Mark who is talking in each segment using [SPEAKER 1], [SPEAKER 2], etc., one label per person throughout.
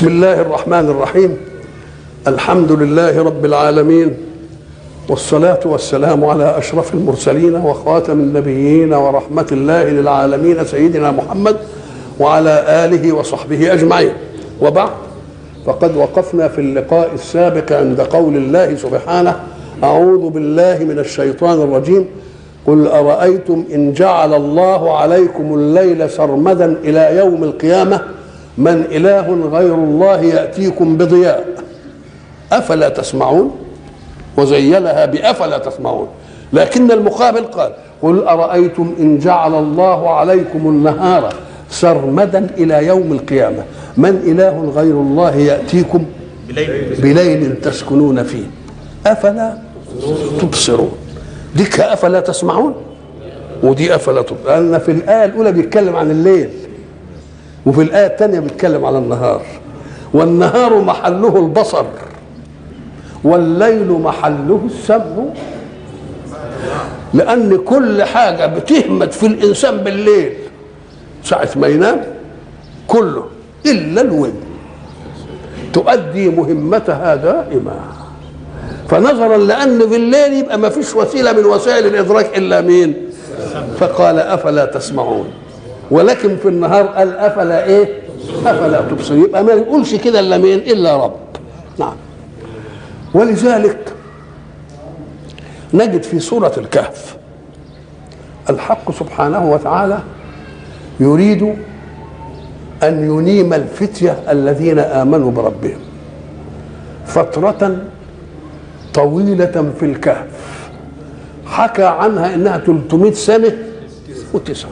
[SPEAKER 1] بسم الله الرحمن الرحيم الحمد لله رب العالمين والصلاة والسلام على أشرف المرسلين وخاتم النبيين ورحمة الله للعالمين سيدنا محمد وعلى آله وصحبه أجمعين وبعد فقد وقفنا في اللقاء السابق عند قول الله سبحانه أعوذ بالله من الشيطان الرجيم قل أرأيتم إن جعل الله عليكم الليل سرمدا إلى يوم القيامة من إله غير الله يأتيكم بضياء أفلا تسمعون وزيلها بأفلا تسمعون لكن المقابل قال قل أرأيتم إن جعل الله عليكم النهار سرمدا إلى يوم القيامة من إله غير الله يأتيكم بليل تسكنون فيه أفلا تبصرون ديك أفلا تسمعون ودي أفلا تبصرون لأن في الآية الأولى بيتكلم عن الليل وفي الآية الثانية بيتكلم على النهار والنهار محله البصر والليل محله السمع لأن كل حاجة بتهمت في الإنسان بالليل ساعة ما ينام كله إلا الود تؤدي مهمتها دائما فنظرا لأن بالليل يبقى ما فيش وسيلة من وسائل الإدراك إلا مين فقال أفلا تسمعون ولكن في النهار قال أفلا إيه أفلا تبصر يبقى ما يقولش كده إلا مين إلا رب نعم ولذلك نجد في سورة الكهف الحق سبحانه وتعالى يريد أن ينيم الفتية الذين آمنوا بربهم فترة طويلة في الكهف حكى عنها إنها 300 سنة وتسعة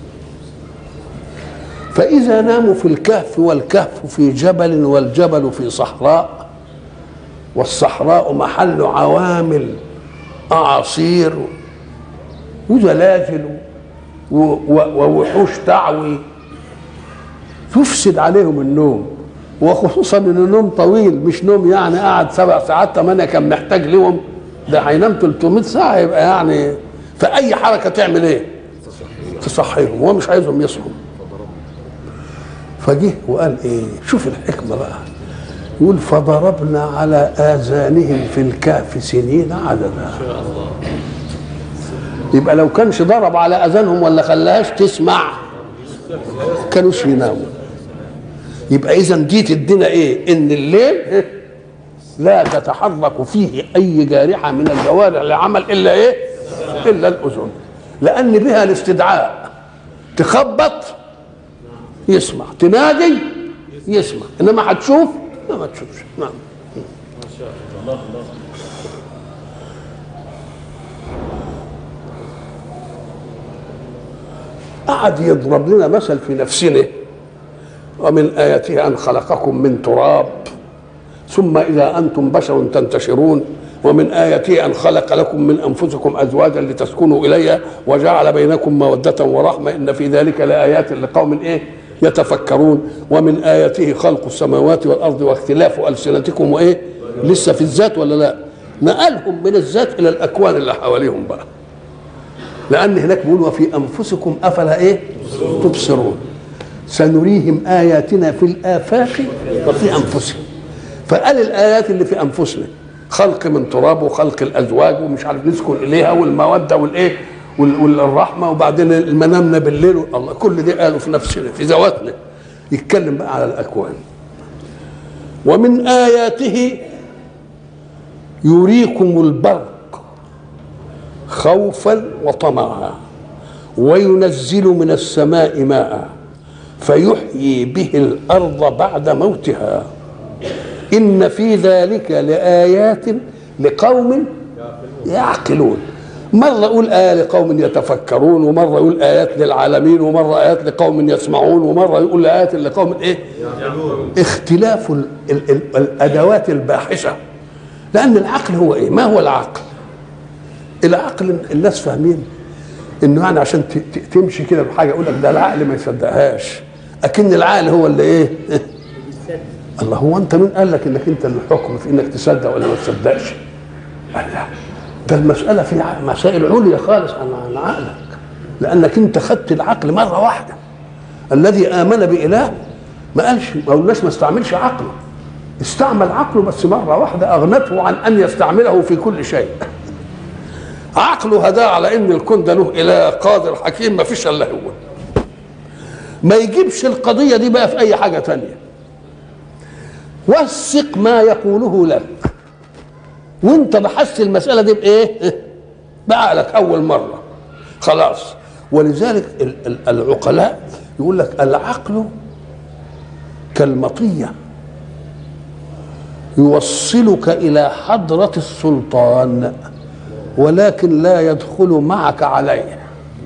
[SPEAKER 1] فإذا ناموا في الكهف والكهف في جبل والجبل في صحراء والصحراء محل عوامل أعاصير وزلازل ووحوش تعوي تفسد عليهم النوم وخصوصا ان النوم طويل مش نوم يعني قعد سبع ساعات ثمانية كان محتاج لهم ده هينام 300 ساعة يبقى يعني فأي حركة تعمل ايه؟ تصحيهم هو مش عايزهم يصحوا فجه وقال ايه؟ شوف الحكمة بقى يقول فضربنا على آذانهم في الكهف سنين عددا يبقى لو كانش ضرب على اذانهم ولا خلاهاش تسمع كانوش يناموا يبقى اذا دي تدينا ايه ان الليل لا تتحرك فيه اي جارحه من الجوارح لعمل الا ايه الا الاذن لان بها الاستدعاء تخبط يسمع تنادي يسمع انما هتشوف لا ما تشوفش نعم ما شاء الله الله قعد يضرب لنا مثل في نفسنا ومن آياته أن خلقكم من تراب ثم إذا أنتم بشر تنتشرون ومن آياته أن خلق لكم من أنفسكم أزواجا لتسكنوا إليها وجعل بينكم مودة ورحمة إن في ذلك لآيات لقوم إيه يتفكرون ومن آياته خلق السماوات والأرض واختلاف ألسنتكم وإيه لسه في الذات ولا لا نقلهم من الذات إلى الأكوان اللي حواليهم بقى لان هناك بيقول وفي انفسكم افلا ايه تبصرون سنريهم اياتنا في الافاق وفي انفسهم فقال الايات اللي في انفسنا خلق من تراب وخلق الازواج ومش عارف نسكن اليها والموده والايه والرحمه وبعدين المنامنا بالليل الله كل ده قالوا في نفسنا في ذواتنا يتكلم بقى على الاكوان ومن اياته يريكم البرق خوفا وطمعا وينزل من السماء ماء فيحيي به الارض بعد موتها ان في ذلك لايات لقوم يعقلون مرة يقول آية لقوم يتفكرون ومرة يقول آيات للعالمين ومرة آيات لقوم يسمعون ومرة يقول آيات لقوم إيه اختلاف ال ال ال الأدوات الباحثة لأن العقل هو إيه ما هو العقل العقل الناس فاهمين انه يعني عشان تمشي كده بحاجه يقول لك ده العقل ما يصدقهاش اكن العقل هو اللي ايه الله هو انت مين قال لك انك انت الحكم في انك تصدق ولا ما تصدقش قال لا ده المساله في مسائل عليا خالص عن عن عقلك لانك انت خدت العقل مره واحده الذي امن باله ما قالش ما قلناش ما استعملش عقله استعمل عقله بس مره واحده اغنته عن ان يستعمله في كل شيء عقله هداه على ان الكون ده له اله قادر حكيم ما فيش الا هو ما يجيبش القضيه دي بقى في اي حاجه تانية وثق ما يقوله لك وانت بحثت المساله دي بايه بعقلك اول مره خلاص ولذلك ال- ال- العقلاء يقول لك العقل كالمطيه يوصلك الى حضره السلطان ولكن لا يدخل معك عليه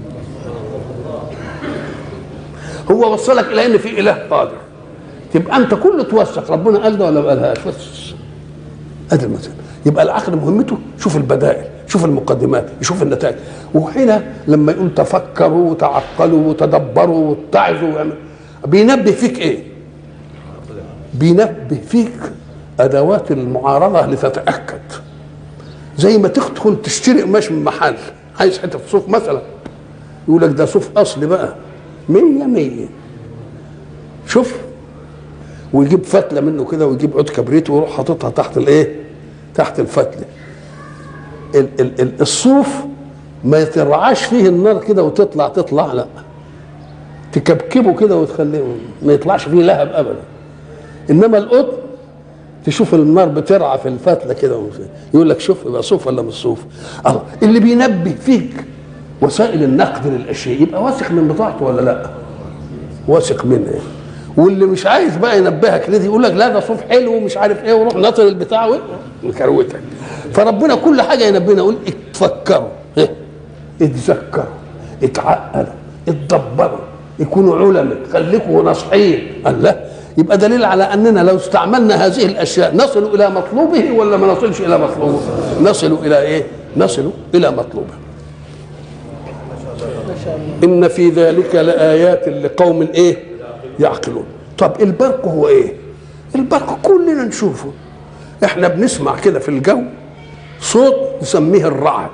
[SPEAKER 1] هو وصلك الى ان في اله قادر تبقى انت كله توثق ربنا قال ده ولا ما قالهاش بس ادي المثل يبقى العقل مهمته شوف البدائل شوف المقدمات يشوف النتائج وحين لما يقول تفكروا وتعقلوا وتدبروا واتعظوا ويعمل- بينبه فيك ايه بينبه فيك ادوات المعارضه لتتاكد زي ما تدخل تشتري قماش من محل عايز حته صوف مثلا يقول لك ده صوف اصلي بقى مية مية شوف ويجيب فتله منه كده ويجيب عود كبريت ويروح حاططها تحت الايه تحت الفتله ال ال ال الصوف ما يترعاش فيه النار كده وتطلع تطلع لا تكبكبه كده وتخليه ما يطلعش فيه لهب ابدا انما القطن تشوف النار بترعى في الفتله كده ومش- يقول لك شوف يبقى صوف ولا مش صوف الله اللي بينبه فيك وسائل النقد للاشياء يبقى واثق من بضاعته ولا لا واثق منها واللي مش عايز بقى ينبهك ليه يقول لك لا ده صوف حلو ومش عارف ايه وروح ناطر البتاع ويكروتك فربنا كل حاجه ينبهنا يقول اتفكروا إيه؟ اتذكروا اتعقلوا اتدبروا يكونوا علماء خليكم ناصحين قال لا يبقى دليل على اننا لو استعملنا هذه الاشياء نصل الى مطلوبه ولا ما نصلش الى مطلوبه نصل الى ايه نصل الى مطلوبه ان في ذلك لايات لقوم ايه يعقلون طب البرق هو ايه البرق كلنا نشوفه احنا بنسمع كده في الجو صوت نسميه الرعد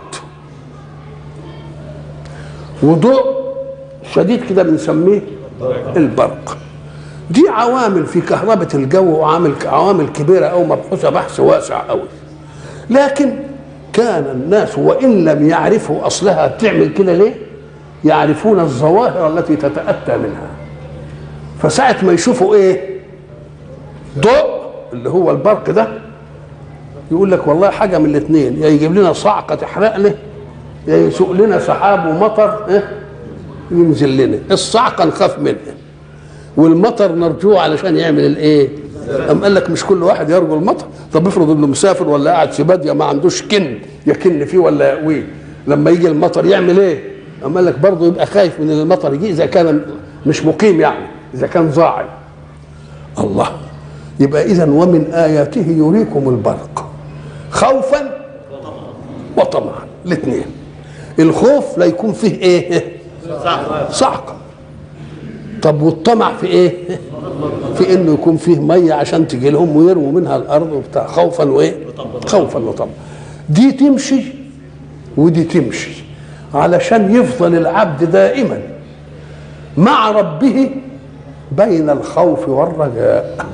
[SPEAKER 1] وضوء شديد كده بنسميه البرق دي عوامل في كهربة الجو وعامل عوامل كبيرة أو مبحوثة بحث واسع أوي لكن كان الناس وإن لم يعرفوا أصلها بتعمل كده ليه يعرفون الظواهر التي تتأتى منها فساعة ما يشوفوا إيه ضوء اللي هو البرق ده يقول لك والله حاجة من الاثنين يا يجيب لنا صعقة تحرقنا يا يسوق لنا سحاب ومطر إيه؟ ينزل لنا الصعقة نخاف منها والمطر نرجوه علشان يعمل الايه أم قال لك مش كل واحد يرجو المطر طب افرض انه مسافر ولا قاعد في باديه ما عندوش كن يكن فيه ولا يقويه لما يجي المطر يعمل ايه أم قال لك برضه يبقى خايف من المطر يجي اذا كان مش مقيم يعني اذا كان ظاعي الله يبقى اذا ومن اياته يريكم البرق خوفا وطمعا الاثنين الخوف لا يكون فيه ايه صعقه طب والطمع في ايه في انه يكون فيه ميه عشان تجي لهم ويرموا منها الارض وبتاع خوفا وايه خوفا وطمعا دي تمشي ودي تمشي علشان يفضل العبد دائما مع ربه بين الخوف والرجاء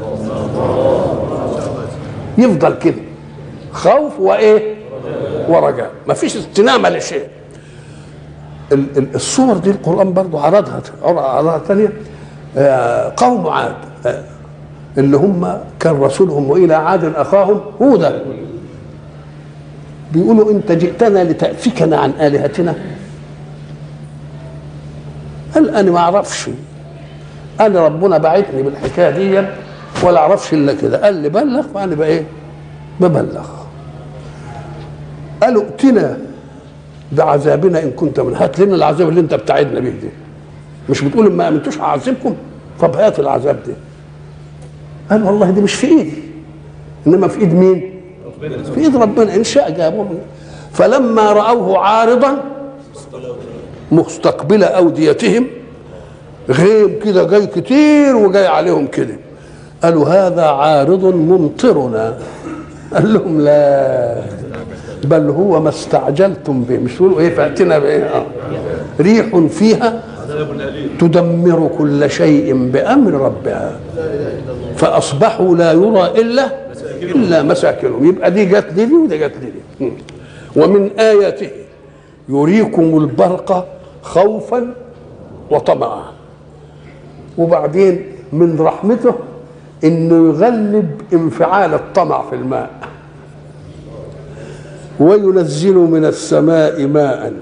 [SPEAKER 1] يفضل كده خوف وايه ورجاء ما فيش استنامه لشيء ال- ال- الصور دي القرآن برضو عرضها عرضها ثانية آه، قوم عاد آه، اللي هم كان رسولهم وإلى عاد أخاهم هودا بيقولوا أنت جئتنا لتأفكنا عن آلهتنا قال أنا ما أعرفش أنا ربنا بعتني بالحكاية دي ولا أعرفش إلا كده قال لي بلغ فأنا بقى إيه ببلغ قالوا ائتنا بعذابنا ان كنت من هات لنا العذاب اللي انت بتعدنا به دي مش بتقول ما امنتوش هعذبكم طب هات العذاب ده قال والله دي مش في ايدي انما في ايد مين في ايد ربنا ان شاء جابوه فلما راوه عارضا مستقبل اوديتهم غيم كده جاي كتير وجاي عليهم كده قالوا هذا عارض ممطرنا قال لهم لا بل هو ما استعجلتم به مش تقولوا ايه فاتنا بايه آه. ريح فيها تدمر كل شيء بامر ربها فاصبحوا لا يرى الا الا مساكنهم يبقى دي جت لي ودي جت لي ومن اياته يريكم البرق خوفا وطمعا وبعدين من رحمته انه يغلب انفعال الطمع في الماء وينزل من السماء ماء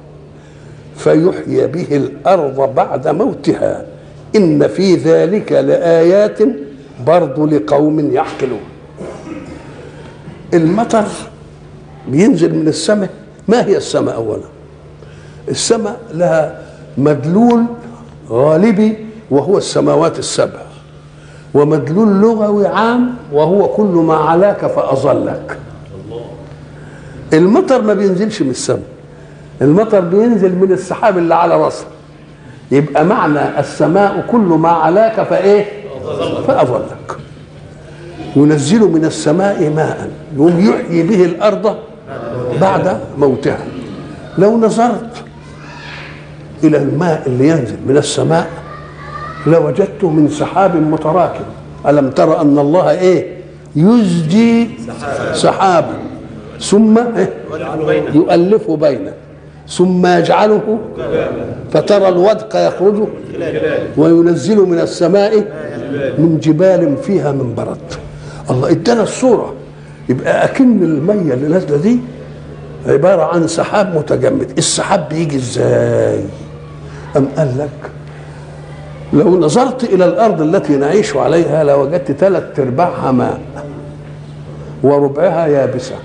[SPEAKER 1] فيحيي به الارض بعد موتها ان في ذلك لايات برضو لقوم يعقلون المطر بينزل من السماء ما هي السماء اولا السماء لها مدلول غالبي وهو السماوات السبع ومدلول لغوي عام وهو كل ما علاك فأظلك المطر ما بينزلش من السماء المطر بينزل من السحاب اللي على راسه يبقى معنى السماء كل ما علاك فايه فأظلك ينزل من السماء ماء يقوم يحيي به الأرض بعد موتها لو نظرت إلى الماء اللي ينزل من السماء لوجدته من سحاب متراكم ألم تر أن الله إيه يزجي سحابا ثم إيه؟ يؤلفه بينه ثم يجعله فترى الودق يخرج وينزل من السماء من جبال فيها من برد الله ادانا الصورة يبقى أكن المية اللي نازلة دي عبارة عن سحاب متجمد السحاب بيجي ازاي أم قال لك لو نظرت إلى الأرض التي نعيش عليها لوجدت ثلاث أرباعها ماء وربعها يابسة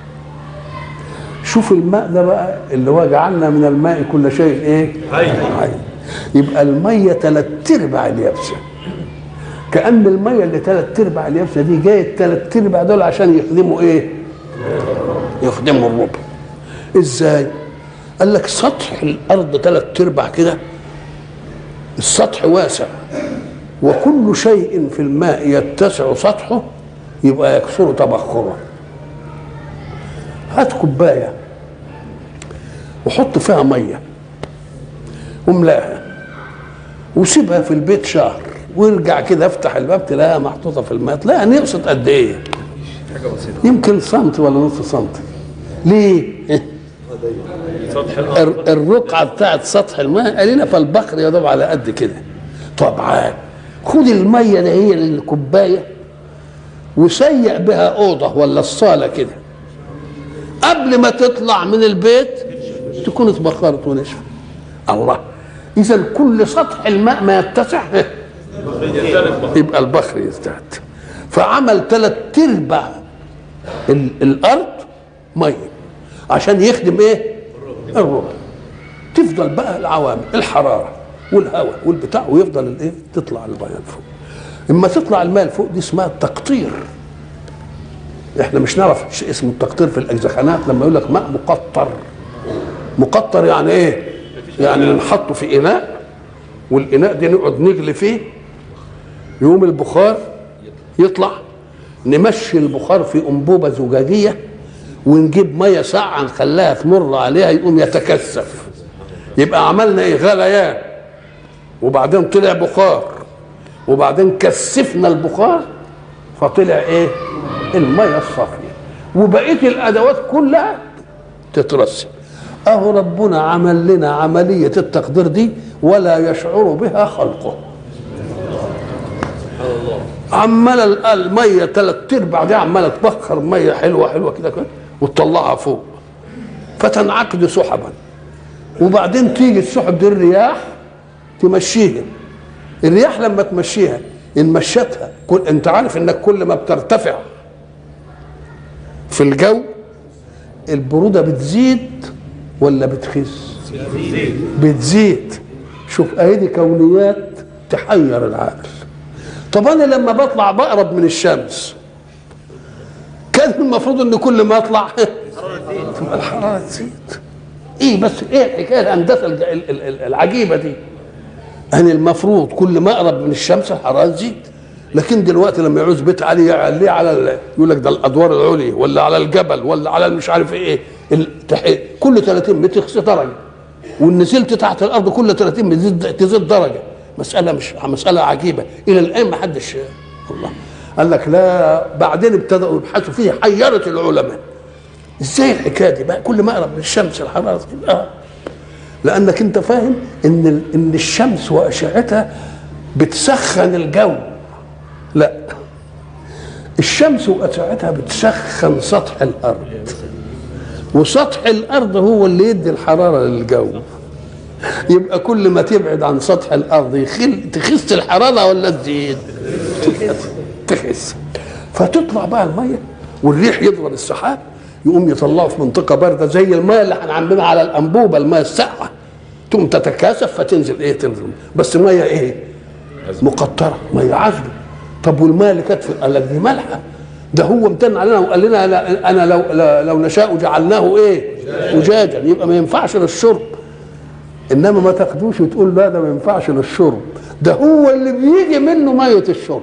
[SPEAKER 1] شوف الماء ده بقى اللي هو جعلنا من الماء كل شيء ايه؟ حي يبقى المية ثلاث أرباع اليابسة كأن المية اللي ثلاث أرباع اليابسة دي جاية ثلاث أرباع دول عشان يخدموا ايه؟ يخدموا الربع ازاي؟ قال لك سطح الأرض ثلاث أرباع كده السطح واسع وكل شيء في الماء يتسع سطحه يبقى يكثر تبخرا هات كوبايه وحط فيها ميه واملاها وسيبها في البيت شهر وارجع كده افتح الباب تلاقيها محطوطه في الماء تلاقيها نقصت قد ايه؟ يمكن سنتي ولا نص سنتي ليه؟ الرقعه بتاعت سطح الماء قليله فالبخر يضرب على قد كده طبعا خد الميه ده هي الكوبايه وسيق بها اوضه ولا الصاله كده قبل ما تطلع من البيت تكون اتبخرت ونشفت الله اذا كل سطح الماء ما يتسع يبقى البخر يزداد فعمل ثلاث ارباع الارض ميه عشان يخدم ايه الربع تفضل بقى العوامل الحراره والهواء والبتاع ويفضل الايه تطلع الميه لفوق اما تطلع الماء لفوق دي اسمها التقطير احنا مش نعرف شيء اسمه التقطير في الاجزخانات لما يقول لك ماء مقطر مقطر يعني ايه يعني نحطه في اناء والاناء دي نقعد نغلي فيه يقوم البخار يطلع نمشي البخار في انبوبه زجاجيه ونجيب ميه ساقعه نخليها تمر عليها يقوم يتكثف يبقى عملنا ايه غليان وبعدين طلع بخار وبعدين كثفنا البخار فطلع ايه الميه الصافيه وبقيه الادوات كلها تترسب اهو ربنا عمل لنا عمليه التقدير دي ولا يشعر بها خلقه عمال الميه ثلاث ارباع دي عماله تبخر ميه حلوه حلوه كده كده وتطلعها فوق فتنعقد سحبا وبعدين تيجي السحب دي الرياح تمشيها الرياح لما تمشيها ان مشتها كل انت عارف انك كل ما بترتفع في الجو البروده بتزيد ولا بتخس بتزيد شوف اهي كونيات تحير العقل طب انا لما بطلع بقرب من الشمس كان المفروض ان كل ما اطلع تبقى الحراره تزيد ايه بس ايه الحكايه الهندسه العجيبه دي يعني المفروض كل ما اقرب من الشمس الحراره تزيد لكن دلوقتي لما يعوز بيت عالي يعليه على يقول لك ده الادوار العليا ولا على الجبل ولا على مش عارف ايه التحقيق كل 30 متر يخسر درجه وان نزلت تحت الارض كل 30 بتزيد تزيد درجه مساله مش مساله عجيبه الى الان ما حدش الله قال لك لا بعدين ابتدأوا يبحثوا فيه حيرت العلماء ازاي الحكايه دي بقى كل ما اقرب من الشمس الحراره آه. لانك انت فاهم ان ال- ان الشمس واشعتها بتسخن الجو لا الشمس واشعتها بتسخن سطح الارض وسطح الارض هو اللي يدي الحراره للجو يبقى كل ما تبعد عن سطح الارض يخل تخس الحراره ولا تزيد تخس فتطلع بقى الميه والريح يضرب السحاب يقوم يطلعه في منطقه بارده زي الميه اللي احنا عاملينها على الانبوبه الميه الساقعه تقوم تتكاثف فتنزل ايه تنزل بس ميه ايه مقطره ميه عذبه طب والميه اللي كانت في قال لك دي مالحه ده هو امتن علينا وقال لنا أنا- انا لو لو نشاء جعلناه ايه وجاجا يبقى ما ينفعش للشرب انما ما تاخدوش وتقول لا ده ما ينفعش للشرب ده هو اللي بيجي منه ميه الشرب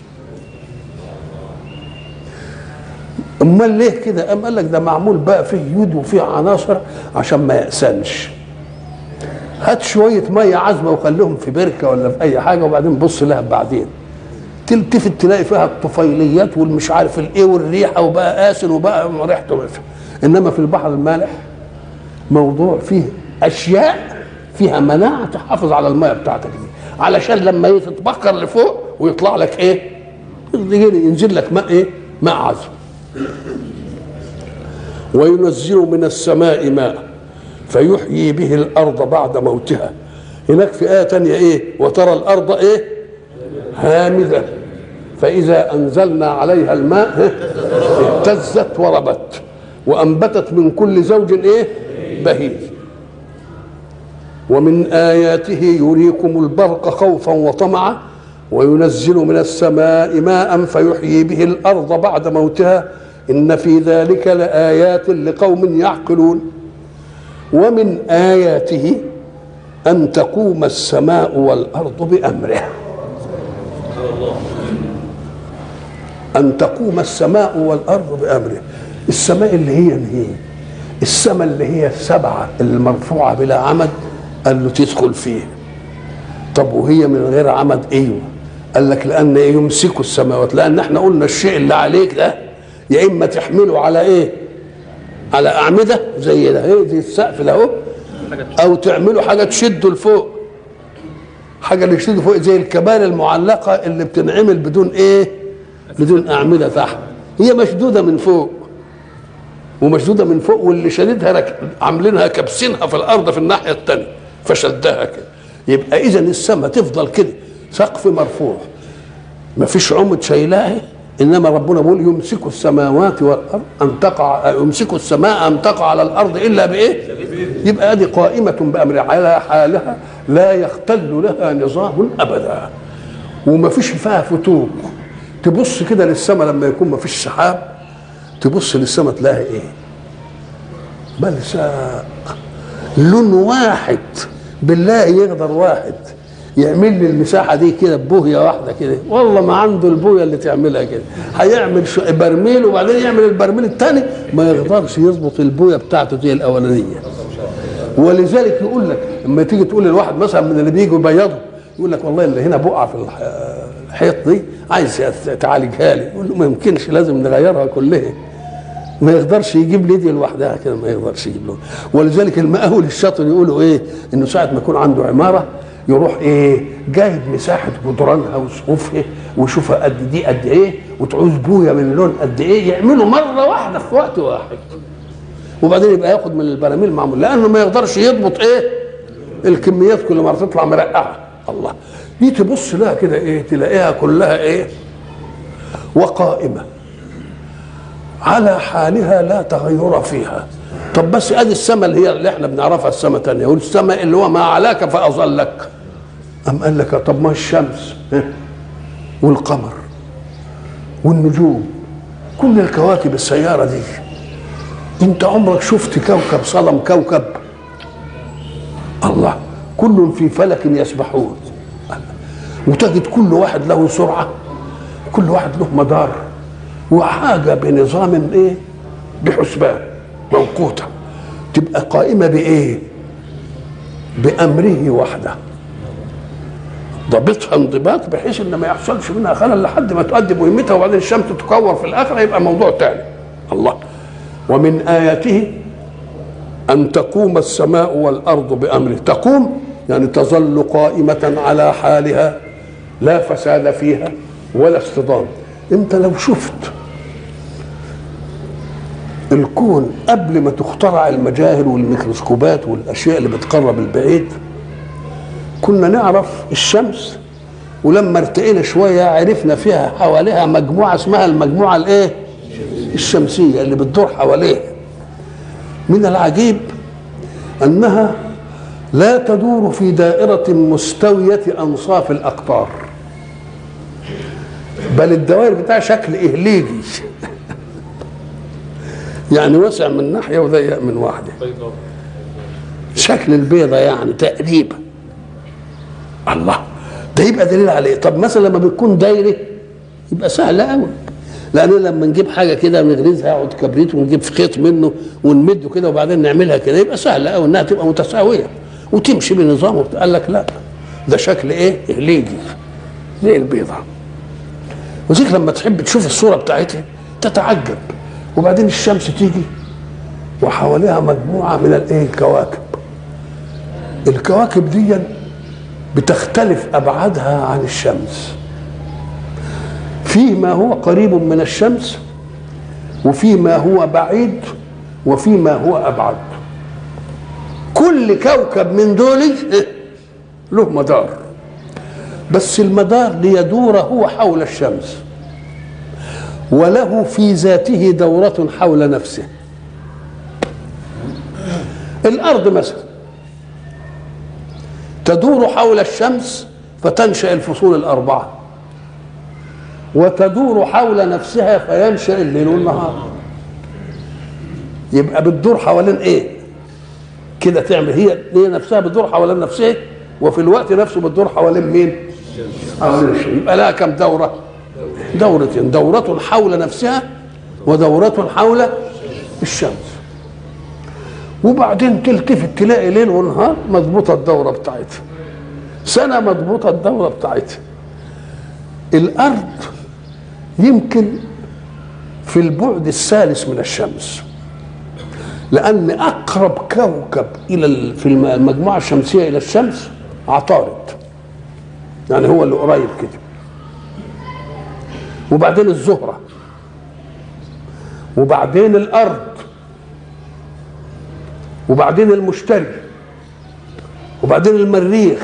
[SPEAKER 1] امال ليه كده قام قال لك ده معمول بقى فيه يود وفيه عناصر عشان ما يأسنش هات شويه ميه عذبه وخليهم في بركه ولا في اي حاجه وبعدين بص لها بعدين تلتفت تلاقي فيها الطفيليات والمش عارف الايه والريحه وبقى آسن وبقى ريحته مش. انما في البحر المالح موضوع فيه اشياء فيها مناعه تحافظ على الميه بتاعتك دي علشان لما إيه تتبخر لفوق ويطلع لك ايه يجي- ينزل لك ماء ايه ماء عذب وينزل من السماء ماء فيحيي به الارض بعد موتها هناك في ايه تانية ايه وترى الارض ايه هامده فاذا انزلنا عليها الماء ها، اهتزت وربت وانبتت من كل زوج ايه بهيج ومن اياته يريكم البرق خوفا وطمعا وينزل من السماء ماء فيحيي به الارض بعد موتها ان في ذلك لايات لقوم يعقلون ومن اياته ان تقوم السماء والارض بامره ان تقوم السماء والارض بامره السماء اللي هي هي السماء اللي هي السبعه المرفوعه بلا عمد قال له تدخل فيه طب وهي من غير عمد ايوه قال لك لان يمسكوا السماوات لان احنا قلنا الشيء اللي عليك ده يا اما تحمله على ايه على اعمده زي ده ايه زي السقف ده اهو او تعمله حاجه تشده لفوق حاجه اللي تشده فوق زي الكبال المعلقه اللي بتنعمل بدون ايه بدون اعمده تحت هي مشدوده من فوق ومشدوده من فوق واللي شددها رك... عاملينها كابسينها في الارض في الناحيه الثانيه فشدها كده يبقى اذا السماء تفضل كده سقف مرفوع ما فيش عمد شايلاه انما ربنا بيقول يمسك السماوات والارض ان تقع يمسك السماء ان تقع على الارض الا بايه؟ يبقى هذه قائمه بامر على حالها لا يختل لها نظام ابدا وما فيش فيها فتوق تبص كده للسماء لما يكون ما فيش سحاب تبص للسماء تلاقي ايه؟ بلساء لون واحد بالله يقدر واحد يعمل لي المساحه دي كده ببوهيه واحده كده والله ما عنده البويه اللي تعملها كده هيعمل شو برميل وبعدين يعمل البرميل الثاني ما يقدرش يظبط البويه بتاعته زي الاولانيه ولذلك يقول لك لما تيجي تقول للواحد مثلا من اللي بيجوا يبيضوا يقول لك والله اللي هنا بقعه في الح- الحيط دي عايز تعالجها لي يقول له ما يمكنش لازم نغيرها كلها ما يقدرش يجيب لي دي لوحدها كده ما يقدرش يجيب له ولذلك المقاول الشاطر يقولوا ايه انه ساعه ما يكون عنده عماره يروح ايه جايب مساحه جدرانها وسقوفها ويشوفها قد دي قد ايه وتعوز بويه من لون قد ايه يعملوا مره واحده في وقت واحد وبعدين يبقى ياخد من البراميل معمول لانه ما يقدرش يضبط ايه الكميات كل مره تطلع مرقعه الله دي تبص لها كده ايه تلاقيها كلها ايه وقائمه على حالها لا تغير فيها طب بس ادي السماء اللي هي اللي احنا بنعرفها السماء تانية والسماء اللي هو ما علاك فاظلك ام قال لك طب ما الشمس ها؟ والقمر والنجوم كل الكواكب السياره دي انت عمرك شفت كوكب صدم كوكب الله كل في فلك يسبحون وتجد كل واحد له سرعه كل واحد له مدار وحاجه بنظام ايه بحسبان موقوته تبقى قائمه بايه بامره وحده ضابطها انضباط بحيث ان ما يحصلش منها خلل لحد ما تؤدي مهمتها وبعدين الشمس تكور في الاخره يبقى موضوع تاني الله ومن اياته ان تقوم السماء والارض بامره تقوم يعني تظل قائمه على حالها لا فساد فيها ولا اصطدام انت لو شفت الكون قبل ما تخترع المجاهر والميكروسكوبات والاشياء اللي بتقرب البعيد كنا نعرف الشمس ولما ارتقينا شويه عرفنا فيها حواليها مجموعه اسمها المجموعه الايه الشمسيه اللي بتدور حواليها من العجيب انها لا تدور في دائره مستويه انصاف الاقطار بل الدوائر بتاعها شكل اهليجي يعني واسع من ناحيه وضيق من واحده شكل البيضه يعني تقريبا الله ده يبقى دليل على ايه طب مثلا لما بتكون دايره يبقى سهله قوي لان لما نجيب حاجه كده نغرزها عود كبريت ونجيب خيط منه ونمده كده وبعدين نعملها كده يبقى سهله قوي انها تبقى متساويه وتمشي بنظام قال لك لا ده شكل ايه اهليجي زي البيضه وزيك لما تحب تشوف الصوره بتاعتها تتعجب وبعدين الشمس تيجي وحواليها مجموعه من الايه الكواكب الكواكب دي بتختلف ابعادها عن الشمس فيه ما هو قريب من الشمس وفيه ما هو بعيد وفيه ما هو ابعد كل كوكب من دول له مدار بس المدار ليدور هو حول الشمس وله في ذاته دورة حول نفسه الأرض مثلا تدور حول الشمس فتنشأ الفصول الأربعة وتدور حول نفسها فينشأ الليل والنهار يبقى بتدور حوالين ايه كده تعمل هي هي نفسها بتدور حوالين نفسها وفي الوقت نفسه بتدور حوالين مين حوالين الشيء يبقى لها كم دورة دورتين دورة حول نفسها ودورة حول الشمس وبعدين تلتفت تلاقي ليل ونهار مضبوطة الدورة بتاعتها سنة مضبوطة الدورة بتاعتها الأرض يمكن في البعد الثالث من الشمس لأن أقرب كوكب إلى في المجموعة الشمسية إلى الشمس عطارد يعني هو اللي قريب كده وبعدين الزهرة وبعدين الأرض وبعدين المشتري وبعدين المريخ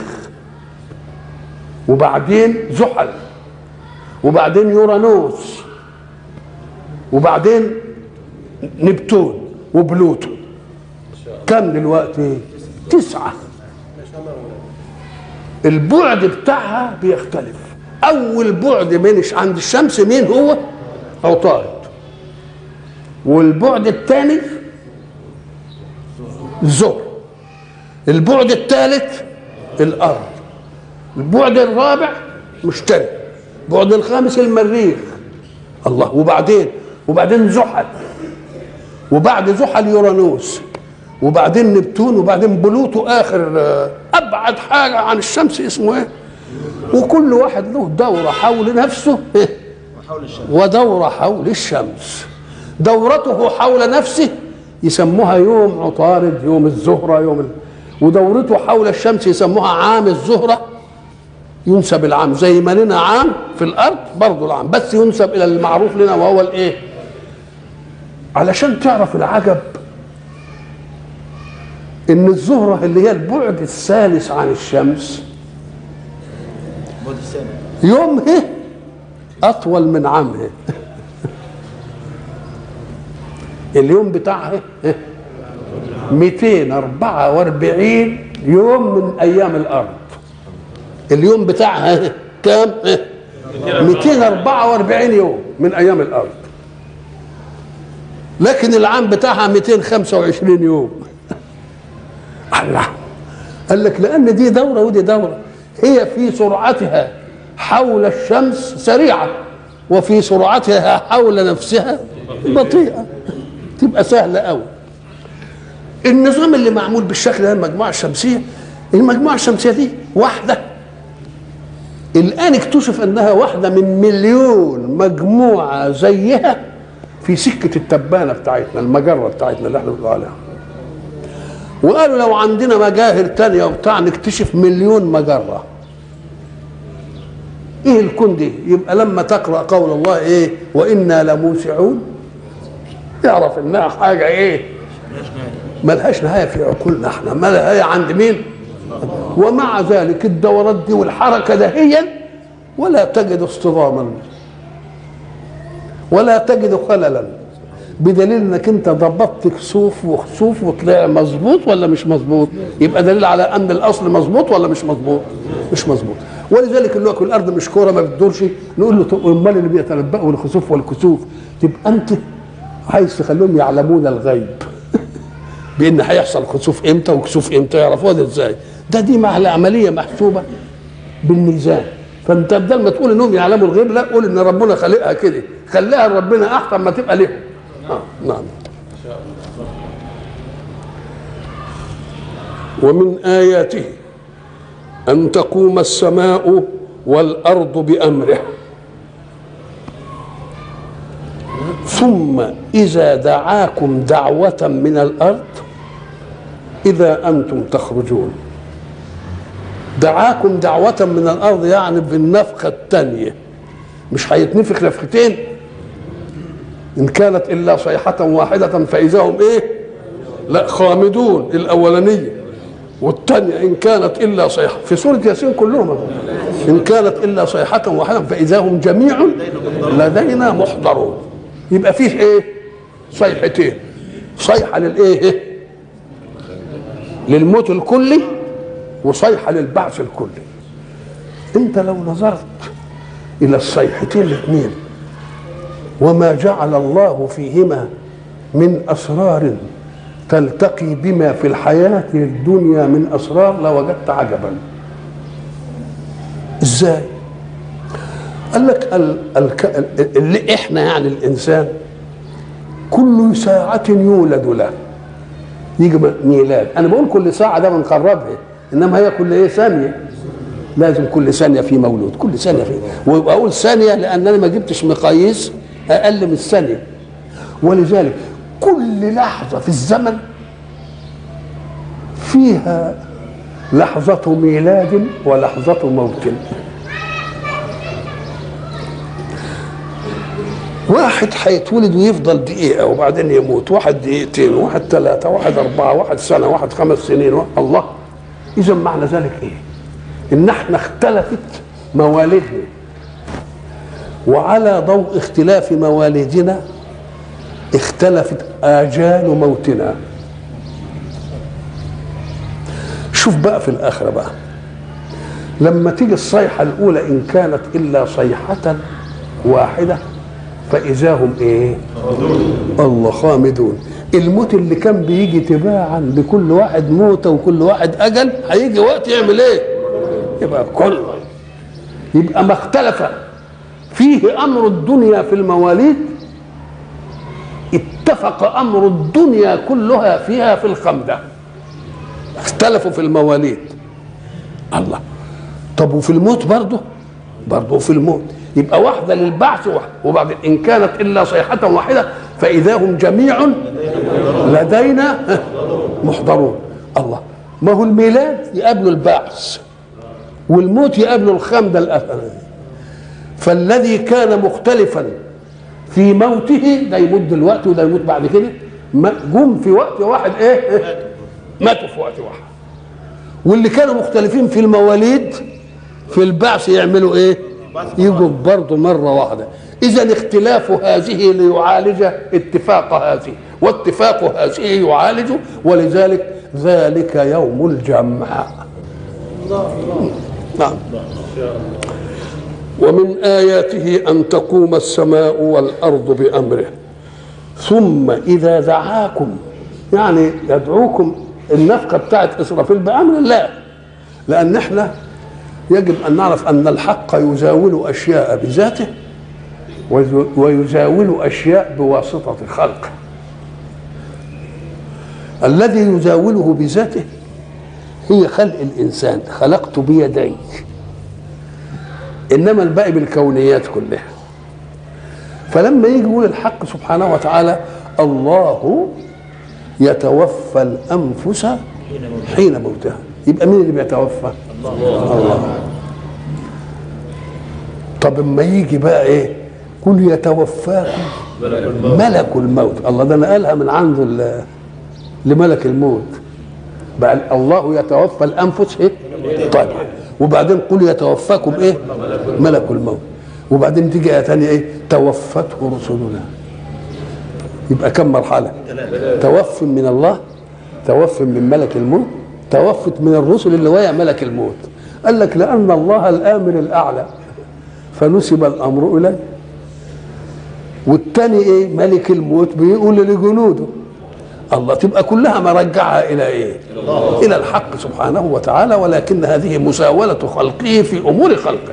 [SPEAKER 1] وبعدين زحل وبعدين يورانوس وبعدين نبتون وبلوتو كم دلوقتي تسعة البعد بتاعها بيختلف أول بعد من عند الشمس مين هو عطارد والبعد الثاني الزهر البعد الثالث الأرض البعد الرابع مشتري البعد الخامس المريخ الله وبعدين وبعدين زحل وبعد زحل يورانوس وبعدين نبتون وبعدين بلوتو اخر ابعد حاجه عن الشمس اسمه ايه وكل واحد له دوره حول نفسه ودوره حول الشمس دورته حول نفسه يسموها يوم عطارد يوم الزهره يوم ال... ودورته حول الشمس يسموها عام الزهره ينسب العام زي ما لنا عام في الارض برضه العام بس ينسب الى المعروف لنا وهو الايه علشان تعرف العجب ان الزهره اللي هي البعد الثالث عن الشمس يومه اطول من عامه اليوم بتاعها 244 يوم من ايام الارض اليوم بتاعها كام 244 يوم من ايام الارض لكن العام بتاعها 225 يوم الله قال لك لان دي دوره ودي دوره هي في سرعتها حول الشمس سريعه وفي سرعتها حول نفسها بطيئه تبقى سهله قوي النظام اللي معمول بالشكل ده المجموعه الشمسيه المجموعة الشمسية دي واحدة الآن اكتشف أنها واحدة من مليون مجموعة زيها في سكة التبانة بتاعتنا المجرة بتاعتنا اللي احنا بنقول عليها وقالوا لو عندنا مجاهر تانية وبتاع نكتشف مليون مجرة ايه الكون دي يبقى لما تقرأ قول الله ايه وإنا لموسعون يعرف انها حاجة ايه ملهاش نهاية في عقولنا احنا ما نهاية عند مين ومع ذلك الدورات دي والحركة دهيا ولا تجد اصطداما ولا تجد خللا بدليل انك انت ضبطت كسوف وخسوف وطلع مظبوط ولا مش مظبوط يبقى دليل على ان الاصل مظبوط ولا مش مظبوط مش مظبوط ولذلك اللي هو كل الارض مش كوره ما بتدورش نقول له طب امال اللي بيتنبأوا الخسوف والكسوف تبقى انت عايز تخليهم يعلمون الغيب بان هيحصل خسوف امتى وكسوف امتى يعرفوها ده ازاي ده دي مع العمليه محسوبه بالميزان فانت بدل ما تقول انهم يعلموا الغيب لا قول ان ربنا خلقها كده خليها ربنا احسن ما تبقى لهم آه نعم ومن آياته أن تقوم السماء والأرض بأمره ثم إذا دعاكم دعوة من الأرض إذا أنتم تخرجون دعاكم دعوة من الأرض يعني بالنفخة الثانية مش هيتنفخ نفختين إن كانت إلا صيحة واحدة فإذا هم إيه لا خامدون الأولانية والثانية إن كانت إلا صيحة في سورة ياسين كلهم إن كانت إلا صيحة واحدة فإذا هم جميع لدينا محضرون يبقى فيه إيه صيحتين صيحة للإيه للموت الكلي وصيحة للبعث الكلي انت لو نظرت الى الصيحتين الاثنين وما جعل الله فيهما من اسرار تلتقي بما في الحياة الدنيا من اسرار لوجدت عجبا ازاي قال لك ال ال اللي احنا يعني الانسان كل ساعة يولد له يجي ميلاد انا بقول كل ساعة ده بنقربها انما هي كل ايه ثانيه لازم كل ثانيه في مولود كل ثانيه في واقول ثانيه لان انا ما جبتش مقاييس اقل من الثانيه ولذلك كل لحظه في الزمن فيها لحظة ميلاد ولحظة موت واحد هيتولد ويفضل دقيقة وبعدين يموت واحد دقيقتين واحد ثلاثة واحد أربعة واحد سنة واحد خمس سنين الله اذا معنى ذلك ايه ان احنا اختلفت موالدنا وعلى ضوء اختلاف موالدنا اختلفت اجال موتنا شوف بقى في الاخره بقى لما تيجي الصيحه الاولى ان كانت الا صيحه واحده فاذا هم ايه الله خامدون الموت اللي كان بيجي تباعا لكل واحد موته وكل واحد اجل هيجي وقت يعمل ايه يبقى كله يبقى ما اختلف فيه امر الدنيا في المواليد اتفق امر الدنيا كلها فيها في الخمده اختلفوا في المواليد الله طب وفي الموت برضه برضه في الموت يبقى واحده للبعث واحده وبعدين ان كانت الا صيحه واحده فاذا هم جميع لدينا محضرون الله ما هو الميلاد يقابله البعث والموت يقابله الخمده الاخرانيه فالذي كان مختلفا في موته ده يموت دلوقتي وده يموت بعد كده جم في وقت واحد ايه ماتوا في وقت واحد واللي كانوا مختلفين في المواليد في البعث يعملوا ايه يجوا برضه مره واحده اذا اختلاف هذه ليعالج اتفاق هذه واتفاق هذه يعالج ولذلك ذلك يوم الجمع نعم ومن آياته أن تقوم السماء والأرض بأمره ثم إذا دعاكم يعني يدعوكم النفقة بتاعت إسرافيل بأمر الله لأن احنا يجب أن نعرف أن الحق يزاول أشياء بذاته ويزاول أشياء بواسطة خلقه الذي يزاوله بذاته هي خلق الانسان خلقت بيدي انما الباقي بالكونيات كلها فلما يجي يقول الحق سبحانه وتعالى الله يتوفى الانفس حين موتها يبقى مين اللي بيتوفى الله طب اما يجي بقى ايه قل يتوفاكم ملك الموت الله ده نقلها من عنده ال- لملك الموت بقى الله يتوفى الانفس ايه طيب وبعدين قل يتوفاكم ايه ملك الموت وبعدين تيجي ايه تانية ايه توفته رسلنا يبقى كم مرحله توف من الله توف من ملك الموت توفت من الرسل اللي ويا ملك الموت قال لك لان الله الامر الاعلى فنسب الامر اليه والتاني ايه ملك الموت بيقول لجنوده الله تبقى كلها مرجعها الى ايه الى الحق سبحانه وتعالى ولكن هذه مساوله خلقه في امور خلقه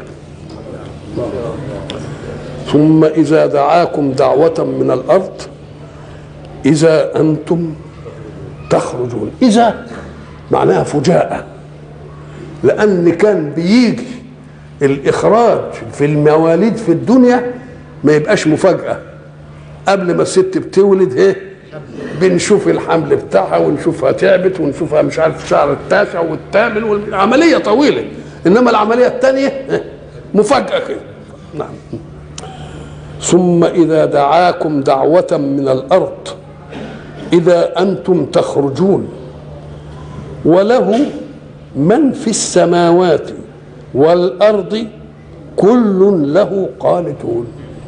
[SPEAKER 1] ثم اذا دعاكم دعوه من الارض اذا انتم تخرجون اذا معناها فجاءه لان كان بيجي الاخراج في المواليد في الدنيا ما يبقاش مفاجاه قبل ما الست بتولد ايه بنشوف الحمل بتاعها ونشوفها تعبت ونشوفها مش عارف الشهر التاسع والثامن والعمليه طويله انما العمليه الثانيه مفاجاه كده نعم ثم اذا دعاكم دعوه من الارض اذا انتم تخرجون وله من في السماوات والارض كل له قانتون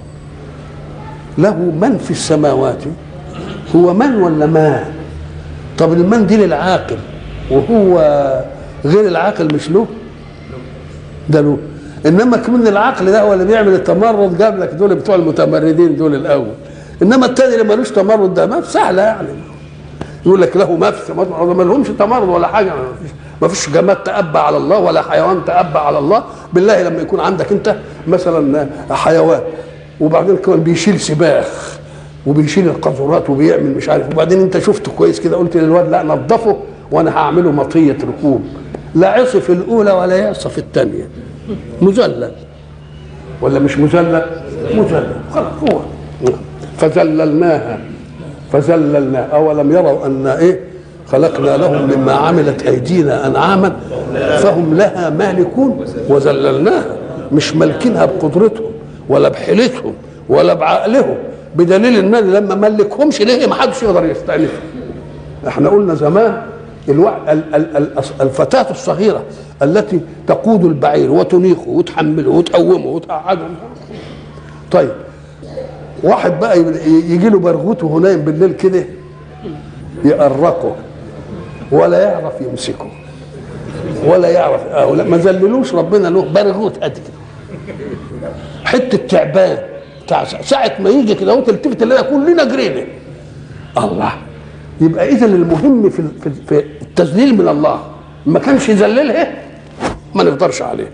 [SPEAKER 1] له من في السماوات هو من ولا ما طب المن دي للعاقل وهو غير العاقل مش له ده له انما كمان العقل ده هو اللي بيعمل التمرد جاب لك دول بتوع المتمردين دول الاول انما التاني اللي ملوش تمرد ده ما سهله يعني يقول لك له ما في السماوات والارض ما لهمش تمرد ولا حاجه ما فيش ما فيش جماد تأبى على الله ولا حيوان تأبى على الله بالله لما يكون عندك انت مثلا حيوان وبعدين كمان بيشيل سباخ وبيشيل القاذورات وبيعمل مش عارف وبعدين انت شفته كويس كده قلت للواد لا نظفه وانا هعمله مطيه ركوب لا عصي في الاولى ولا يعصى في الثانيه مذلل ولا مش مذلل مذلل خلاص هو فذللناها فذللنا اولم يروا ان ايه خلقنا لهم مما عملت ايدينا انعاما فهم لها مالكون وذللناها مش مالكينها بقدرتهم ولا بحيلتهم ولا بعقلهم بدليل ان انا لما ملكهمش ليه ما حدش يقدر يستأنفها احنا قلنا زمان الوع... ال... ال... ال... الفتاة الصغيرة التي تقود البعير وتنيخه وتحمله وتقومه وتقعده طيب واحد بقى يجي له برغوت وهو نايم بالليل كده يقرقه ولا يعرف يمسكه ولا يعرف اه ما ذللوش ربنا له برغوت قد كده حته تعبان بتاع ساعه ما يجي كده وتلتفت تلاقي كلنا جرينا الله يبقى اذا المهم في في في التذليل من الله ما كانش يذللها ما نقدرش عليه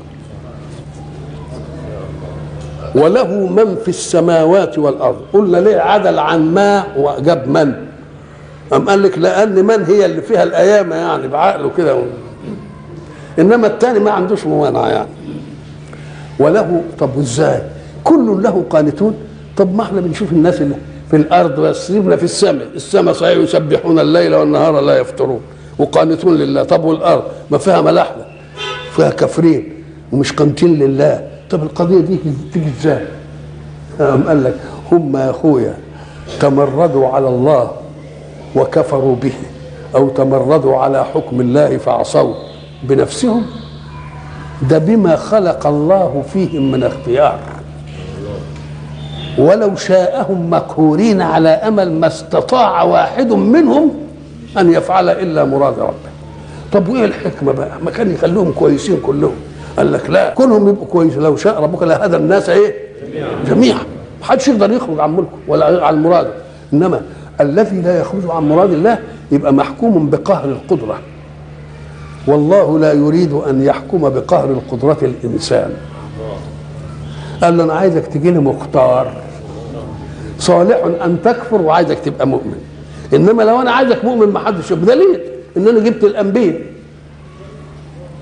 [SPEAKER 1] وله من في السماوات والارض قلنا ليه عدل عن ما وجاب من أم قال لك لأن من هي اللي فيها الأيامة يعني بعقله كده و... إنما الثاني ما عندوش ممانعة يعني وله طب وإزاي؟ كل له قانتون طب ما احنا بنشوف الناس اللي في الأرض بس سيبنا في السماء السماء صحيح يسبحون الليل والنهار لا يفترون وقانتون لله طب والأرض ما فيها ملاحدة فيها كافرين ومش قانتين لله طب القضية دي تيجي ازاي؟ قام قال لك هم يا اخويا تمردوا على الله وكفروا به او تمردوا على حكم الله فعصوا بنفسهم ده بما خلق الله فيهم من اختيار ولو شاءهم مقهورين على امل ما استطاع واحد منهم ان يفعل الا مراد ربه طب وايه الحكمه بقى ما كان يخلوهم كويسين كلهم قال لك لا كلهم يبقوا كويسين لو شاء ربك لهدى الناس ايه جميعا ما حدش يقدر يخرج عن ملكه ولا عن مراده انما الذي لا يخرج عن مراد الله يبقى محكوم بقهر القدرة والله لا يريد أن يحكم بقهر القدرة الإنسان قال له أنا عايزك تجي لي مختار صالح أن تكفر وعايزك تبقى مؤمن إنما لو أنا عايزك مؤمن ما حدش بدليل إن أنا جبت الأنبياء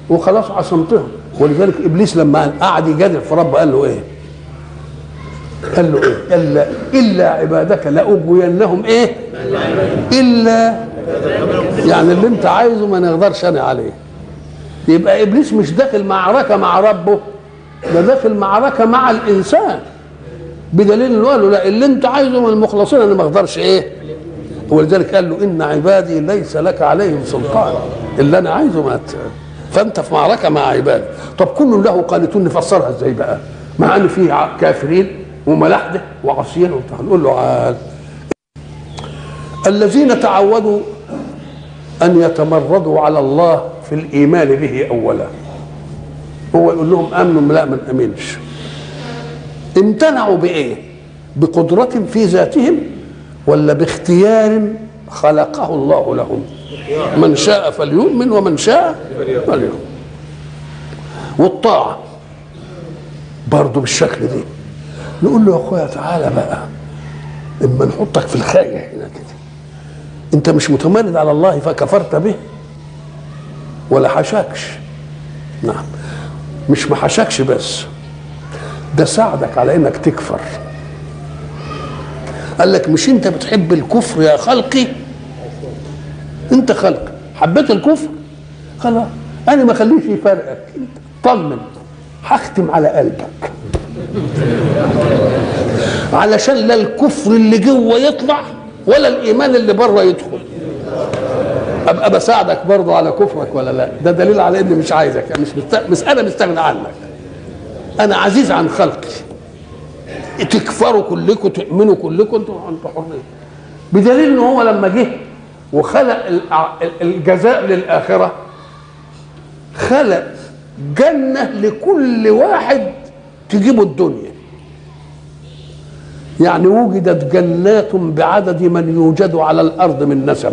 [SPEAKER 1] وخلاص عصمتهم ولذلك ابليس لما قعد يجادل في ربه قال له ايه؟ قال له ايه؟ قال الا عبادك لاغوينهم ايه؟ الا يعني اللي انت عايزه ما نقدرش انا عليه يبقى ابليس مش داخل معركه مع ربه ده داخل معركه مع الانسان بدليل انه قال له لا اللي انت عايزه من المخلصين انا ما اقدرش ايه ولذلك قال له ان عبادي ليس لك عليهم سلطان اللي انا عايزه ما ت... فانت في معركه مع عبادي طب كل له قانتون نفسرها ازاي بقى مع ان في ع- كافرين وملاحده وعصيين وبتاع نقول له عال الذين تعودوا ان يتمردوا على الله في الايمان به اولا هو يقول لهم امنوا لا ما نامنش امتنعوا بايه بقدره في ذاتهم ولا باختيار خلقه الله لهم من شاء فليؤمن ومن شاء فليؤمن والطاعه برضه بالشكل دي نقول له يا اخويا تعالى بقى اما نحطك في الخايه هنا كده انت مش متمرد على الله فكفرت به ولا حشاكش نعم مش ما حشاكش بس ده ساعدك على انك تكفر قال لك مش انت بتحب الكفر يا خلقي انت خلق حبيت الكفر خلاص انا ما خليش يفرقك انت طمن هختم على قلبك علشان لا الكفر اللي جوه يطلع ولا الايمان اللي بره يدخل ابقى بساعدك برضه على كفرك ولا لا ده دليل على اني مش عايزك يعني مش مست... مش انا مستغني عنك انا عزيز عن خلقي تكفروا كلكم تؤمنوا كلكم انتوا انتوا حرين بدليل ان هو لما جه وخلق الع- الجزاء للاخره خلق جنه لكل واحد تجيبه الدنيا يعني وجدت جنات بعدد من يوجد على الارض من نسم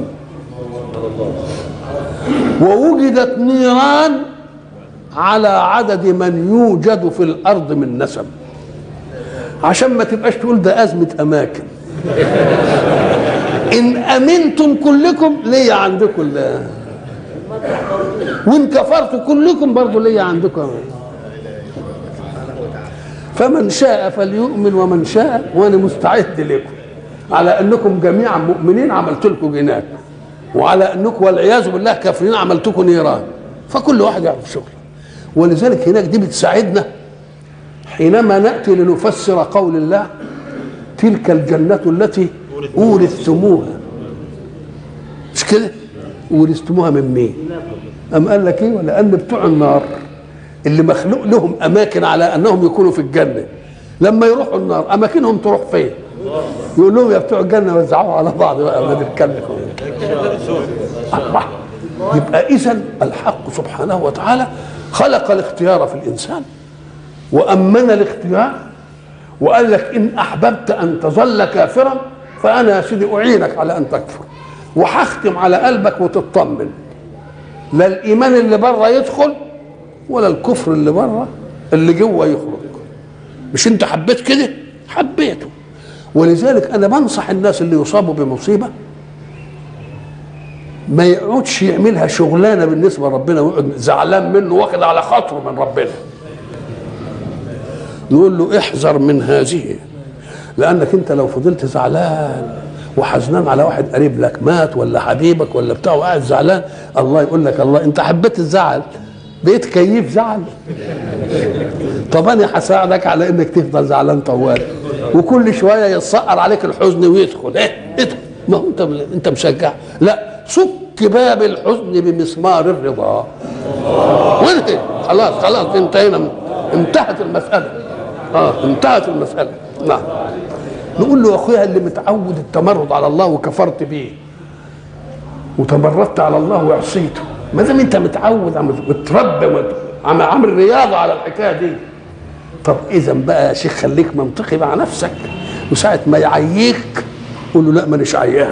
[SPEAKER 1] ووجدت نيران على عدد من يوجد في الارض من نسم عشان ما تبقاش تقول ده ازمه اماكن ان امنتم كلكم ليا عندكم لا وان كفرتوا كلكم برضه ليا عندكم فمن شاء فليؤمن ومن شاء وانا مستعد لكم على انكم جميعا مؤمنين عملت لكم جنان وعلى انكم والعياذ بالله كافرين عملتكم نيران فكل واحد يعرف شغله ولذلك هناك دي بتساعدنا حينما ناتي لنفسر قول الله تلك الجنة التي أورثتموها مش كده؟ أورثتموها من مين؟ أم قال لك إيه؟ ولأن بتوع النار اللي مخلوق لهم أماكن على أنهم يكونوا في الجنة لما يروحوا النار أماكنهم تروح فين؟ يقول لهم يا بتوع الجنة وزعوها على بعض بقى ولاد الكلب الله يبقى إذا الحق سبحانه وتعالى خلق الاختيار في الإنسان وأمن الاختيار وقال لك إن أحببت أن تظل كافرا فأنا يا سيدي أعينك على أن تكفر وهختم على قلبك وتطمن لا الإيمان اللي بره يدخل ولا الكفر اللي بره اللي جوه يخرج مش أنت حبيت كده حبيته ولذلك أنا بنصح الناس اللي يصابوا بمصيبة ما يقعدش يعملها شغلانه بالنسبه لربنا ويقعد زعلان منه واخد على خاطره من ربنا نقول له احذر من هذه لانك انت لو فضلت زعلان وحزنان على واحد قريب لك مات ولا حبيبك ولا بتاع وقاعد زعلان الله يقول لك الله انت حبيت الزعل بقيت كيف زعل طب انا هساعدك على انك تفضل زعلان طوال وكل شويه يتسقر عليك الحزن ويدخل ايه ادخل ما هو انت انت مشجع لا سك باب الحزن بمسمار الرضا وانتهي خلاص خلاص انتهينا من انتهت المساله اه انتهت المساله نعم نقول له يا اخويا اللي متعود التمرد على الله وكفرت بيه وتمردت على الله وعصيته ما دام انت متعود عم متربى مت- عم عامل رياضه على الحكايه دي طب اذا بقى يا شيخ خليك منطقي مع نفسك وساعه ما يعييك قول له لا مانيش عيان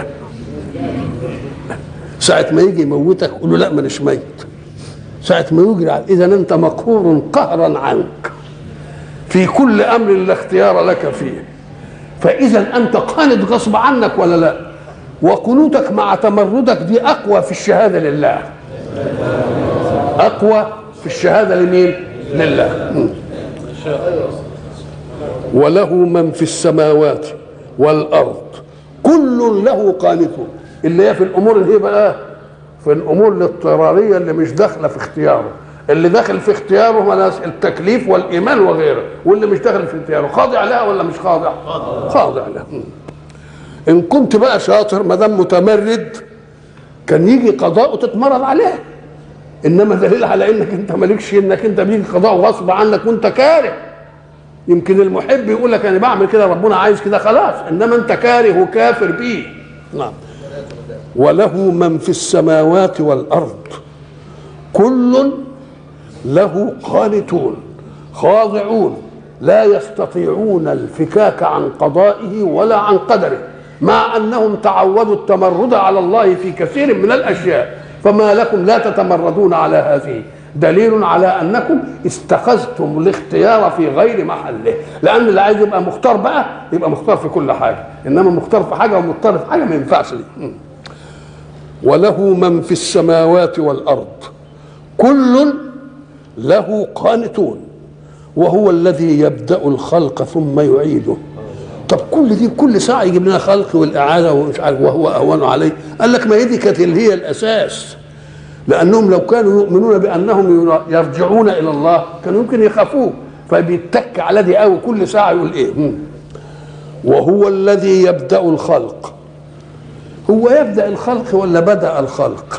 [SPEAKER 1] ساعه ما يجي يموتك قول له لا مانيش ميت ساعه ما يجري على اذا انت مقهور قهرا عنك في كل امر لا اختيار لك فيه فاذا انت قاند غصب عنك ولا لا وقنوتك مع تمردك دي اقوى في الشهاده لله اقوى في الشهاده لمين لله م. وله من في السماوات والارض كل له قانتون اللي هي في الامور اللي هي بقى في الامور الاضطراريه اللي مش داخله في اختياره اللي داخل في اختياره مناس التكليف والايمان وغيره واللي مش داخل في اختياره خاضع لها ولا مش خاضع خاضع لها ان كنت بقى شاطر ما دام متمرد كان يجي قضاء وتتمرد عليه انما دليل على انك انت مالكش انك انت بيجي قضاء غصب عنك وانت كاره يمكن المحب يقول لك انا بعمل كده ربنا عايز كده خلاص انما انت كاره وكافر بيه نعم وله من في السماوات والارض كل له قانتون خاضعون لا يستطيعون الفكاك عن قضائه ولا عن قدره مع انهم تعودوا التمرد على الله في كثير من الاشياء فما لكم لا تتمردون على هذه دليل على انكم استخذتم الاختيار في غير محله لان اللي عايز يبقى مختار بقى يبقى مختار في كل حاجه انما مختار في حاجه ومضطر في حاجه ما ينفعش دي وله من في السماوات والارض كل له قانتون وهو الذي يبدا الخلق ثم يعيده طب كل دي كل ساعه يجيب لنا خلق والاعاده ومش عارف وهو اهون عليه قال لك ما هي دي كانت اللي هي الاساس لانهم لو كانوا يؤمنون بانهم يرجعون الى الله كانوا يمكن يخافوه فبيتك على دي قوي كل ساعه يقول ايه مم. وهو الذي يبدا الخلق هو يبدا الخلق ولا بدا الخلق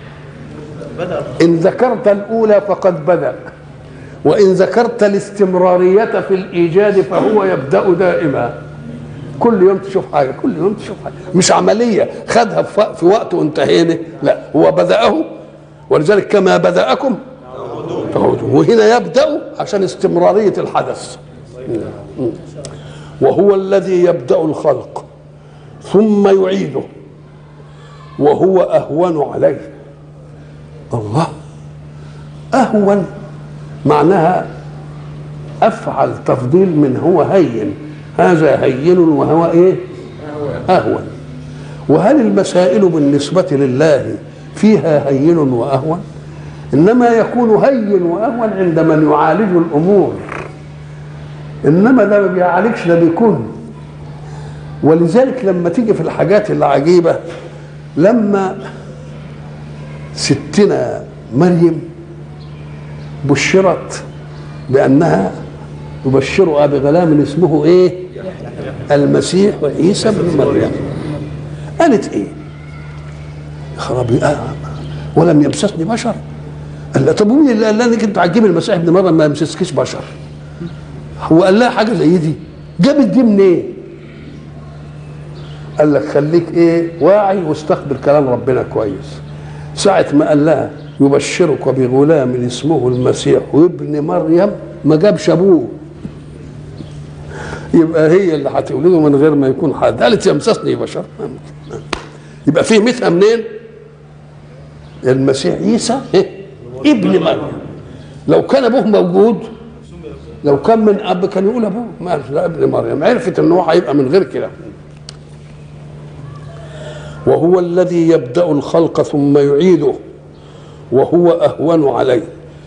[SPEAKER 1] ان ذكرت الاولى فقد بدا وان ذكرت الاستمراريه في الايجاد فهو يبدا دائما كل يوم تشوف حاجه كل يوم تشوف حاجه مش عمليه خدها في وقت وانتهينا لا هو بداه ولذلك كما بداكم تعودون وهنا يبدا عشان استمراريه الحدث وهو الذي يبدا الخلق ثم يعيده وهو اهون عليه الله اهون معناها افعل تفضيل من هو هين هذا هين وهو ايه اهون وهل المسائل بالنسبه لله فيها هين واهون انما يكون هين واهون عند من يعالج الامور انما ده ما بيعالجش ده بيكون ولذلك لما تيجي في الحاجات العجيبه لما ستنا مريم بشرت بانها يبشرها بغلام اسمه ايه المسيح عيسى بن مريم قالت ايه خرابي آه. ولم يمسسني بشر قال طب مين اللي قال لك انت هتجيب المسيح ابن مريم ما يمسسكيش بشر هو قال لها حاجه زي دي جابت دي منين إيه؟ قال لك خليك ايه واعي واستقبل كلام ربنا كويس ساعة ما قال لها يبشرك بغلام اسمه المسيح وابن مريم ما جابش ابوه يبقى هي اللي هتولده من غير ما يكون حد قالت يمسسني بشر يبقى فيه مثل منين المسيح عيسى إيه؟ ابن مريم لو كان ابوه موجود لو كان من اب كان يقول ابوه ما لا ابن مريم عرفت ان هو هيبقى من غير كده وهو الذي يبدا الخلق ثم يعيده وهو اهون عليه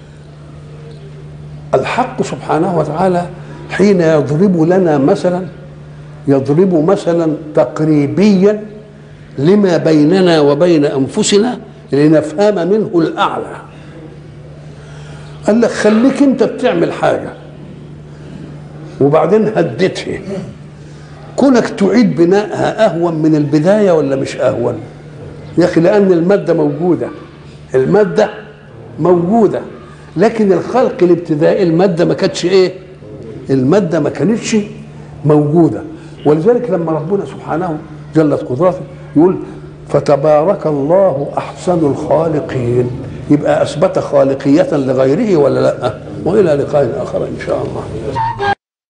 [SPEAKER 1] الحق سبحانه وتعالى حين يضرب لنا مثلا يضرب مثلا تقريبيا لما بيننا وبين انفسنا لنفهم منه الاعلى قال لك خليك انت بتعمل حاجه وبعدين هدتها كونك تعيد بنائها اهون من البدايه ولا مش اهون يا اخي لان الماده موجوده الماده موجوده لكن الخلق الابتدائي الماده ما كانتش ايه الماده ما كانتش موجوده ولذلك لما ربنا سبحانه جلت قدرته يقول فتبارك الله احسن الخالقين يبقى اثبت خالقيه لغيره ولا لا والى لقاء اخر ان شاء الله